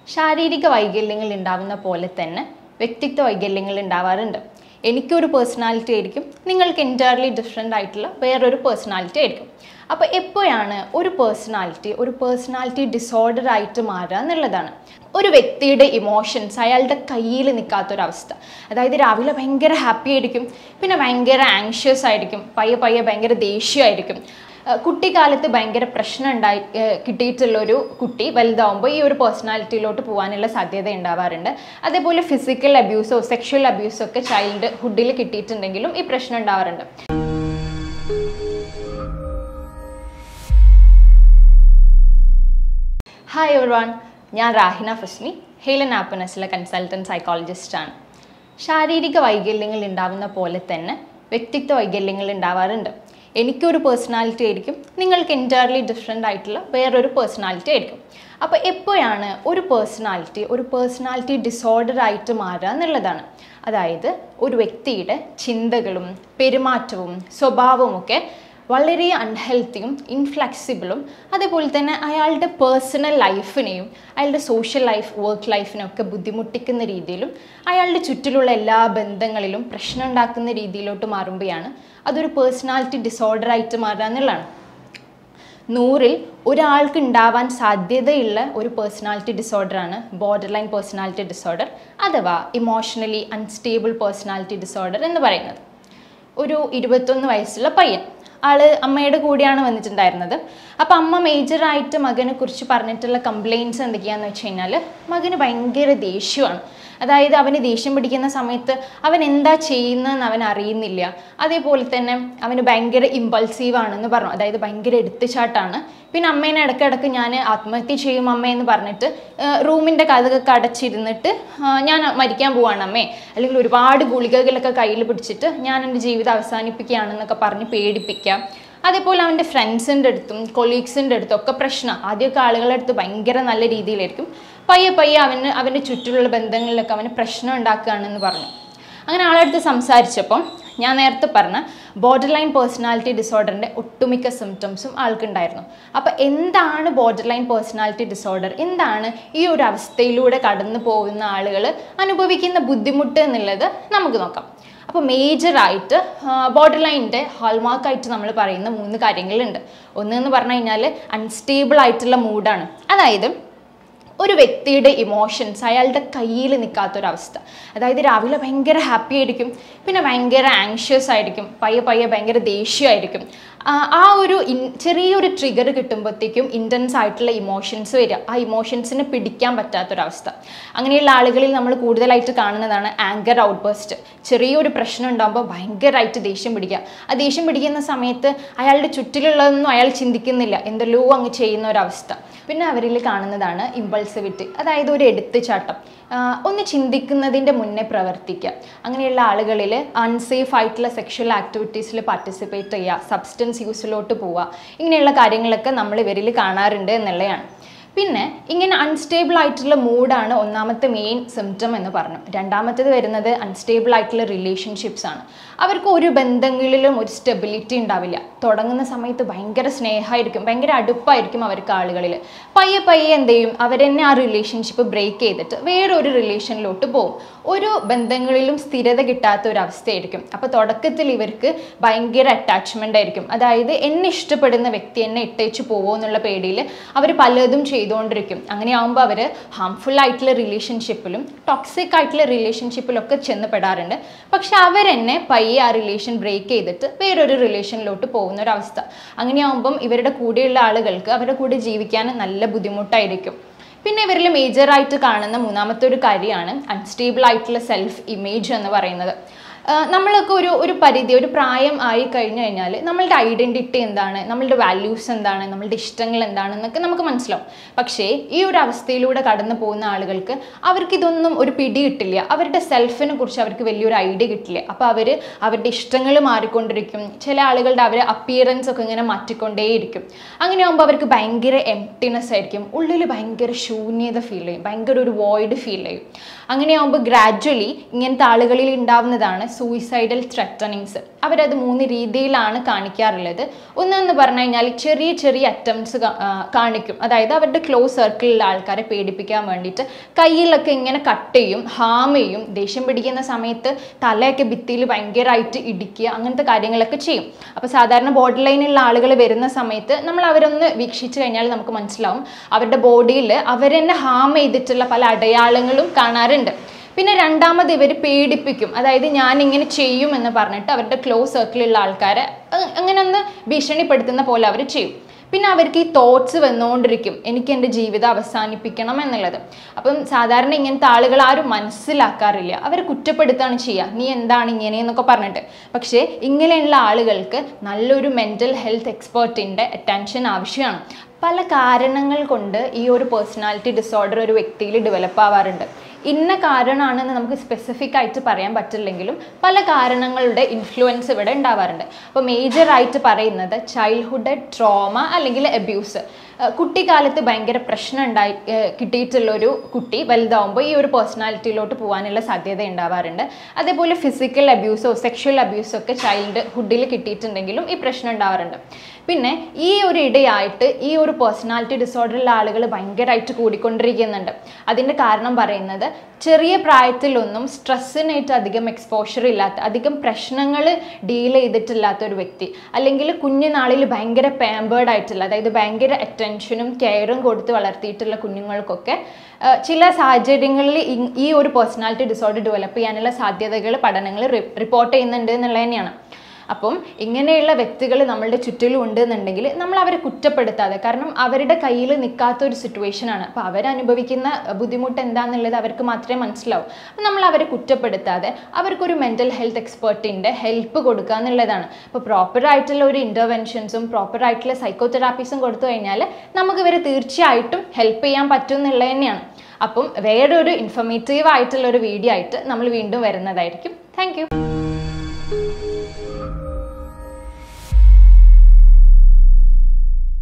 ശാരീരിക വൈകല്യങ്ങൾ ഉണ്ടാവുന്ന പോലെ തന്നെ വ്യക്തിത്വ വൈകല്യങ്ങൾ ഉണ്ടാവാറുണ്ട് എനിക്കൊരു പേഴ്സണാലിറ്റി ആയിരിക്കും നിങ്ങൾക്ക് എൻറ്റയർലി ഡിഫറെൻ്റ് ആയിട്ടുള്ള വേറൊരു പേഴ്സണാലിറ്റി ആയിരിക്കും അപ്പോൾ എപ്പോഴാണ് ഒരു പേഴ്സണാലിറ്റി ഒരു പേഴ്സണാലിറ്റി ഡിസോർഡർ ആയിട്ട് മാറുക എന്നുള്ളതാണ് ഒരു വ്യക്തിയുടെ ഇമോഷൻസ് അയാളുടെ കയ്യിൽ നിൽക്കാത്തൊരവസ്ഥ അതായത് രാവിലെ ഭയങ്കര ഹാപ്പി ആയിരിക്കും പിന്നെ ഭയങ്കര ആങ്ഷ്യസ് ആയിരിക്കും പയ്യെ പയ്യെ ഭയങ്കര ദേഷ്യമായിരിക്കും ഏഹ് കുട്ടിക്കാലത്ത് ഭയങ്കര പ്രശ്നം ഉണ്ടായി ഏഹ് കിട്ടിയിട്ടുള്ള ഒരു കുട്ടി വലുതാവുമ്പോൾ ഈ ഒരു പേഴ്സണാലിറ്റിയിലോട്ട് പോകാനുള്ള സാധ്യത ഉണ്ടാവാറുണ്ട് അതേപോലെ ഫിസിക്കൽ അബ്യൂസോ സെക്ഷൽ അബ്യൂസോ ഒക്കെ ചൈൽഡ് ഹുഡിൽ കിട്ടിയിട്ടുണ്ടെങ്കിലും ഈ പ്രശ്നം ഉണ്ടാവാറുണ്ട് ഹായ് എവർ ഞാൻ റാഹിന ഫസ്മി ഹേലൻ ആപ്പനസിലെ കൺസൾട്ടൻറ്റ് സൈക്കോളജിസ്റ്റാണ് ശാരീരിക വൈകല്യങ്ങൾ ഉണ്ടാവുന്ന പോലെ തന്നെ വ്യക്തിത്വ വൈകല്യങ്ങൾ ഉണ്ടാവാറുണ്ട് എനിക്കൊരു പേഴ്സണാലിറ്റി ആയിരിക്കും നിങ്ങൾക്ക് എൻറ്റയർലി ഡിഫറെൻ്റ് ആയിട്ടുള്ള വേറൊരു പേഴ്സണാലിറ്റി ആയിരിക്കും അപ്പോൾ എപ്പോഴാണ് ഒരു പേഴ്സണാലിറ്റി ഒരു പേഴ്സണാലിറ്റി ഡിസോർഡർ ആയിട്ട് മാറുക എന്നുള്ളതാണ് അതായത് ഒരു വ്യക്തിയുടെ ചിന്തകളും പെരുമാറ്റവും സ്വഭാവവും ഒക്കെ വളരെ അൺഹെൽത്തിയും ഇൻഫ്ലെക്സിബിളും അതേപോലെ തന്നെ അയാളുടെ പേഴ്സണൽ ലൈഫിനെയും അയാളുടെ സോഷ്യൽ ലൈഫ് വർക്ക് ലൈഫിനെ ഒക്കെ ബുദ്ധിമുട്ടിക്കുന്ന രീതിയിലും അയാളുടെ ചുറ്റിലുള്ള എല്ലാ ബന്ധങ്ങളിലും പ്രശ്നം ഉണ്ടാക്കുന്ന രീതിയിലോട്ട് മാറുമ്പോഴാണ് അതൊരു പേഴ്സണാലിറ്റി ഡിസോർഡർ ആയിട്ട് മാറുക എന്നുള്ളതാണ് നൂറിൽ ഒരാൾക്ക് ഉണ്ടാവാൻ സാധ്യതയുള്ള ഒരു പേഴ്സണാലിറ്റി ഡിസോർഡറാണ് ബോർഡർ ലൈൻ പേഴ്സണാലിറ്റി ഡിസോർഡർ അഥവാ ഇമോഷണലി അൺസ്റ്റേബിൾ പേഴ്സണാലിറ്റി ഡിസോർഡർ എന്ന് പറയുന്നത് ഒരു ഇരുപത്തൊന്ന് വയസ്സുള്ള പയ്യൻ ആള് അമ്മയുടെ കൂടെയാണ് വന്നിട്ടുണ്ടായിരുന്നത് അപ്പം അമ്മ മേജറായിട്ട് മകനെ കുറിച്ച് പറഞ്ഞിട്ടുള്ള കംപ്ലയിൻറ്റ്സ് എന്തൊക്കെയാണെന്ന് വെച്ച് കഴിഞ്ഞാൽ മകന് ഭയങ്കര ദേഷ്യമാണ് അതായത് അവന് ദേഷ്യം പിടിക്കുന്ന സമയത്ത് അവൻ എന്താ ചെയ്യുന്നതെന്ന് അവൻ അറിയുന്നില്ല അതേപോലെ തന്നെ അവന് ഭയങ്കര ഇമ്പൾസീവ് ആണെന്ന് പറഞ്ഞു അതായത് ഭയങ്കര എടുത്തുചാട്ടാണ് പിന്നെ അമ്മേനെ ഇടയ്ക്കിടയ്ക്ക് ഞാൻ ആത്മഹത്യ ചെയ്യും അമ്മയെന്ന് പറഞ്ഞിട്ട് റൂമിൻ്റെ കഥകൊക്കെ അടച്ചിരുന്നിട്ട് ആ, ഞാൻ മരിക്കാൻ പോവാണ് അമ്മേ അല്ലെങ്കിൽ ഒരുപാട് ഗുളികകളൊക്കെ കയ്യിൽ പിടിച്ചിട്ട് ഞാൻ എൻ്റെ ജീവിതം അവസാനിപ്പിക്കുകയാണെന്നൊക്കെ പറഞ്ഞ് പേടിപ്പിക്കുക അതേപോലെ അവൻ്റെ ഫ്രണ്ട്സിൻ്റെ അടുത്തും കൊളീഗ്സിൻ്റെ അടുത്തും ഒക്കെ പ്രശ്നം ആദ്യമൊക്കെ ആളുകളുടെ അടുത്ത് ഭയങ്കര നല്ല രീതിയിലായിരിക്കും പയ്യെ പയ്യെ അവന് അവൻ്റെ ചുറ്റിലുള്ള ബന്ധങ്ങളിലൊക്കെ അവന് പ്രശ്നം ഉണ്ടാക്കുകയാണെന്ന് പറഞ്ഞു അങ്ങനെ ആളുടെ അടുത്ത് സംസാരിച്ചപ്പം ഞാൻ നേരത്തെ പറഞ്ഞ ബോർഡർ ലൈൻ പേഴ്സണാലിറ്റി ഡിസോർഡറിൻ്റെ ഒട്ടുമിക്ക സിംറ്റംസും ആൾക്കുണ്ടായിരുന്നു അപ്പോൾ എന്താണ് ബോർഡർ ലൈൻ പേഴ്സണാലിറ്റി ഡിസോർഡർ എന്താണ് ഈ ഒരു അവസ്ഥയിലൂടെ കടന്നു പോകുന്ന ആളുകൾ അനുഭവിക്കുന്ന ബുദ്ധിമുട്ട് എന്നുള്ളത് നമുക്ക് നോക്കാം അപ്പോൾ മേജറായിട്ട് ബോർഡർ ലൈനിൻ്റെ ഹാൾമാർക്കായിട്ട് നമ്മൾ പറയുന്ന മൂന്ന് കാര്യങ്ങളുണ്ട് ഒന്ന് എന്ന് പറഞ്ഞു കഴിഞ്ഞാൽ അൺസ്റ്റേബിൾ ആയിട്ടുള്ള മൂഡാണ് അതായത് ഒരു വ്യക്തിയുടെ ഇമോഷൻസ് അയാളുടെ കയ്യിൽ നിൽക്കാത്തൊരവസ്ഥ അതായത് രാവിലെ ഭയങ്കര ഹാപ്പി ആയിരിക്കും പിന്നെ ഭയങ്കര ആങ്ഷ്യസ് ആയിരിക്കും പയ്യെ പയ്യെ ഭയങ്കര ദേഷ്യമായിരിക്കും ആ ആ ഒരു ഇൻ ചെറിയൊരു ട്രിഗർ കിട്ടുമ്പോഴത്തേക്കും ഇൻറ്റൻസ് ആയിട്ടുള്ള ഇമോഷൻസ് വരിക ആ ഇമോഷൻസിനെ പിടിക്കാൻ പറ്റാത്തൊരവസ്ഥ അങ്ങനെയുള്ള ആളുകളിൽ നമ്മൾ കൂടുതലായിട്ട് കാണുന്നതാണ് ആങ്കർ ഔട്ട്ബേസ്റ്റ് ചെറിയൊരു പ്രശ്നം ഉണ്ടാകുമ്പോൾ ഭയങ്കരമായിട്ട് ദേഷ്യം പിടിക്കുക ആ ദേഷ്യം പിടിക്കുന്ന സമയത്ത് അയാളുടെ ചുറ്റിലുള്ളതൊന്നും അയാൾ ചിന്തിക്കുന്നില്ല എന്തെല്ലോ അങ്ങ് ചെയ്യുന്ന ഒരവസ്ഥ പിന്നെ അവരിൽ കാണുന്നതാണ് ഇമ്പൾസിവിറ്റി അതായത് ഒരു എടുത്തുചാട്ടം ആഹ് ഒന്ന് ചിന്തിക്കുന്നതിൻ്റെ മുന്നേ പ്രവർത്തിക്കുക അങ്ങനെയുള്ള ആളുകളിൽ അൺസേഫ് ആയിട്ടുള്ള സെക്ഷൽ ആക്ടിവിറ്റീസിൽ പാർട്ടിസിപ്പേറ്റ് ചെയ്യുക സബ്സ്റ്റൻസ് യൂസിലോട്ട് പോവുക ഇങ്ങനെയുള്ള കാര്യങ്ങളൊക്കെ നമ്മൾ ഇവരിൽ കാണാറുണ്ട് എന്നുള്ളതാണ് പിന്നെ ഇങ്ങനെ അൺസ്റ്റേബിൾ ആയിട്ടുള്ള മൂഡാണ് ഒന്നാമത്തെ മെയിൻ സിംറ്റം എന്ന് പറഞ്ഞു രണ്ടാമത്തേത് വരുന്നത് അൺസ്റ്റേബിൾ ആയിട്ടുള്ള റിലേഷൻഷിപ്സ് ആണ് അവർക്ക് ഒരു ബന്ധങ്ങളിലും ഒരു സ്റ്റെബിലിറ്റി ഉണ്ടാവില്ല തുടങ്ങുന്ന സമയത്ത് ഭയങ്കര സ്നേഹമായിരിക്കും ഭയങ്കര അടുപ്പായിരിക്കും അവർക്ക് ആളുകളിൽ പയ്യെ പയ്യെ എന്ത് ചെയ്യും അവരെന്നെ ആ റിലേഷൻഷിപ്പ് ബ്രേക്ക് ചെയ്തിട്ട് വേറൊരു റിലേഷനിലോട്ട് പോകും ഒരു ബന്ധങ്ങളിലും സ്ഥിരത കിട്ടാത്ത ഒരു അവസ്ഥയായിരിക്കും അപ്പോൾ തുടക്കത്തിൽ ഇവർക്ക് ഭയങ്കര അറ്റാച്ച്മെൻ്റ് ആയിരിക്കും അതായത് എന്നെ ഇഷ്ടപ്പെടുന്ന വ്യക്തി എന്നെ ഇട്ടേച്ച് പോവോ എന്നുള്ള പേടിയിൽ അവർ പലതും ചെയ്തുകൊണ്ടിരിക്കും അങ്ങനെയാകുമ്പോൾ അവർ ഹാംഫുൾ ആയിട്ടുള്ള റിലേഷൻഷിപ്പിലും ടോക്സിക് ആയിട്ടുള്ള റിലേഷൻഷിപ്പിലൊക്കെ ചെന്ന് പെടാറുണ്ട് പക്ഷെ അവരെന്നെ പയ്യെ ആ റിലേഷൻ ബ്രേക്ക് ചെയ്തിട്ട് വേറൊരു റിലേഷനിലോട്ട് പോകുന്ന ഒരു അവസ്ഥ അങ്ങനെയാകുമ്പം ഇവരുടെ കൂടെയുള്ള ആളുകൾക്ക് അവരുടെ കൂടെ ജീവിക്കാൻ നല്ല ബുദ്ധിമുട്ടായിരിക്കും പിന്നെ ഇവരിൽ മേജറായിട്ട് കാണുന്ന മൂന്നാമത്തെ ഒരു കാര്യമാണ് അൺസ്റ്റേബിൾ ആയിട്ടുള്ള സെൽഫ് ഇമേജ് എന്ന് പറയുന്നത് ആ, നമ്മളൊക്കെ ഒരു ഒരു പരിധി ഒരു പ്രായം ആയി കഴിഞ്ഞു കഴിഞ്ഞാൽ നമ്മളുടെ ഐഡൻറ്റിറ്റി എന്താണ് നമ്മളുടെ വാല്യൂസ് എന്താണ് നമ്മളുടെ ഇഷ്ടങ്ങൾ എന്താണെന്നൊക്കെ നമുക്ക് മനസ്സിലാവും പക്ഷേ ഈ ഒരു അവസ്ഥയിലൂടെ കടന്നു പോകുന്ന ആളുകൾക്ക് അവർക്ക് ഇതൊന്നും ഒരു പിടി കിട്ടില്ല അവരുടെ സെൽഫിനെ കുറിച്ച് അവർക്ക് വലിയൊരു ഐഡിയ കിട്ടില്ല അപ്പോൾ അവർ അവരുടെ ഇഷ്ടങ്ങൾ മാറിക്കൊണ്ടിരിക്കും ചില ആളുകളുടെ അവരെ അപ്പിയറൻസ് ഒക്കെ ഇങ്ങനെ മാറ്റിക്കൊണ്ടേയിരിക്കും അങ്ങനെയാകുമ്പോൾ അവർക്ക് ഭയങ്കര എംപ്റ്റിനെസ് ആയിരിക്കും ഉള്ളിൽ ഭയങ്കര ശൂന്യത ഫീൽ ചെയ്യും ഭയങ്കര ഒരു വോയിഡ് ഫീൽ ചെയ്യും അങ്ങനെയാകുമ്പോൾ ഗ്രാജ്വലി ഇങ്ങനത്തെ ആളുകളിൽ ഉണ്ടാവുന്നതാണ് സൂയിസൈഡൽ ത്രെറ്റനിങ്സ് അവരത് മൂന്ന് രീതിയിലാണ് കാണിക്കാറുള്ളത് ഒന്നെന്ന് പറഞ്ഞു കഴിഞ്ഞാൽ ചെറിയ ചെറിയ അറ്റംപ്റ്റ്സ് കാണിക്കും അതായത് അവരുടെ ക്ലോസ് സർക്കിളിലുള്ള ആൾക്കാരെ പേടിപ്പിക്കാൻ വേണ്ടിയിട്ട് കയ്യിലൊക്കെ ഇങ്ങനെ കട്ട് ചെയ്യും ഹാം ചെയ്യും ദേഷ്യം പിടിക്കുന്ന സമയത്ത് തലയൊക്കെ ഭിത്തിയിൽ ഭയങ്കരമായിട്ട് ഇടിക്കുക അങ്ങനത്തെ കാര്യങ്ങളൊക്കെ ചെയ്യും അപ്പോൾ സാധാരണ ബോർഡർ ലൈനിലുള്ള ആളുകൾ വരുന്ന സമയത്ത് നമ്മൾ അവരൊന്ന് വീക്ഷിച്ചു കഴിഞ്ഞാൽ നമുക്ക് മനസ്സിലാവും അവരുടെ ബോഡിയിൽ അവരെന്നെ ഹാം ചെയ്തിട്ടുള്ള പല അടയാളങ്ങളും കാണാറുണ്ട് പിന്നെ രണ്ടാമത് ഇവർ പേടിപ്പിക്കും അതായത് ഞാൻ ഇങ്ങനെ ചെയ്യും എന്ന് പറഞ്ഞിട്ട് അവരുടെ ക്ലോസ് സർക്കിളിലുള്ള ആൾക്കാരെ അ- അങ്ങനെ ഒന്ന് ഭീഷണിപ്പെടുത്തുന്ന പോലെ അവർ ചെയ്യും പിന്നെ അവർക്ക് ഈ തോട്ട്സ് വന്നുകൊണ്ടിരിക്കും എനിക്ക് എൻ്റെ ജീവിതം അവസാനിപ്പിക്കണം എന്നുള്ളത് അപ്പം സാധാരണ ഇങ്ങനത്തെ ആളുകൾ ആരും മനസ്സിലാക്കാറില്ല അവരെ കുറ്റപ്പെടുത്താണ് ചെയ്യുക നീ എന്താണ് ഇങ്ങനെയെന്നൊക്കെ പറഞ്ഞിട്ട് പക്ഷേ ഇങ്ങനെയുള്ള ആളുകൾക്ക് നല്ലൊരു മെൻ്റൽ ഹെൽത്ത് എക്സ്പേർട്ടിൻ്റെ അറ്റൻഷൻ ആവശ്യമാണ് പല കാരണങ്ങൾ കൊണ്ട് ഈ ഒരു പേഴ്സണാലിറ്റി ഡിസോർഡർ ഒരു വ്യക്തിയിൽ ഡെവലപ്പ് ആവാറുണ്ട് ഇന്ന കാരണമാണെന്ന് നമുക്ക് സ്പെസിഫിക് ആയിട്ട് പറയാൻ പറ്റില്ലെങ്കിലും പല കാരണങ്ങളുടെ ഇൻഫ്ലുവൻസ് ഇവിടെ ഉണ്ടാവാറുണ്ട് അപ്പോൾ മേജറായിട്ട് പറയുന്നത് ചൈൽഡ്ഹുഡ് ട്രോമ അല്ലെങ്കിൽ അബ്യൂസ് കുട്ടിക്കാലത്ത് ഭയങ്കര പ്രശ്നം ഉണ്ടായി ഏഹ് കിട്ടിയിട്ടുള്ള ഒരു കുട്ടി വലുതാവുമ്പോൾ ഈ ഒരു പേഴ്സണാലിറ്റിയിലോട്ട് പോകാനുള്ള സാധ്യത ഉണ്ടാവാറുണ്ട് അതേപോലെ ഫിസിക്കൽ അബ്യൂസോ സെക്ഷൽ അബ്യൂസോ ഒക്കെ ചൈൽഡ്ഹുഡിൽ കിട്ടിയിട്ടുണ്ടെങ്കിലും ഈ പ്രശ്നം ഉണ്ടാവാറുണ്ട് പിന്നെ ഈ ഒരു ഇടയായിട്ട് ഈ ഒരു പേഴ്സണാലിറ്റി ഡിസോർഡറുള്ള ആളുകൾ ഭയങ്കരമായിട്ട് കൂടിക്കൊണ്ടിരിക്കുന്നുണ്ട് അതിൻ്റെ കാരണം പറയുന്നത് ചെറിയ പ്രായത്തിലൊന്നും സ്ട്രെസ്സിനായിട്ട് അധികം എക്സ്പോഷർ ഇല്ലാത്ത അധികം പ്രശ്നങ്ങൾ ഡീൽ ചെയ്തിട്ടില്ലാത്ത ഒരു വ്യക്തി അല്ലെങ്കിൽ കുഞ്ഞുനാളിൽ ഭയങ്കര പാമ്പേർഡ് ആയിട്ടുള്ള അതായത് ഭയങ്കര അറ്റൻഷനും കെയറും കൊടുത്ത് വളർത്തിയിട്ടുള്ള കുഞ്ഞുങ്ങൾക്കൊക്കെ ആ, ചില സാഹചര്യങ്ങളിൽ ഈ- ഈ ഒരു പേഴ്സണാലിറ്റി ഡിസോർഡർ ഡെവലപ്പ് ചെയ്യാനുള്ള സാധ്യതകൾ പഠനങ്ങൾ റിപ്പോർട്ട് ചെയ്യുന്നുണ്ട് എന്നുള്ളത് തന്നെയാണ് അപ്പം ഇങ്ങനെയുള്ള വ്യക്തികൾ നമ്മളുടെ ചുറ്റിലും ഉണ്ട് എന്നുണ്ടെങ്കിൽ നമ്മൾ അവരെ കുറ്റപ്പെടുത്താതെ കാരണം അവരുടെ കയ്യിൽ നിൽക്കാത്ത ഒരു സിറ്റുവേഷനാണ് അപ്പോൾ അവരനുഭവിക്കുന്ന ബുദ്ധിമുട്ട് എന്താണെന്നുള്ളത് അവർക്ക് മാത്രമേ മനസ്സിലാവൂ അപ്പം നമ്മൾ അവരെ കുറ്റപ്പെടുത്താതെ അവർക്കൊരു മെൻ്റൽ ഹെൽത്ത് എക്സ്പേർട്ടിൻ്റെ ഹെൽപ്പ് കൊടുക്കുക എന്നുള്ളതാണ് അപ്പോൾ പ്രോപ്പറായിട്ടുള്ള ഒരു ഇൻ്റർവെൻഷൻസും പ്രോപ്പറായിട്ടുള്ള സൈക്കോതെറാപ്പീസും കൊടുത്തു കഴിഞ്ഞാൽ നമുക്ക് ഇവരെ തീർച്ചയായിട്ടും ഹെൽപ്പ് ചെയ്യാൻ പറ്റും എന്നുള്ളത് തന്നെയാണ് അപ്പം വേറൊരു ഇൻഫർമേറ്റീവ് ആയിട്ടുള്ള ഒരു വീഡിയോ ആയിട്ട് നമ്മൾ വീണ്ടും വരുന്നതായിരിക്കും താങ്ക്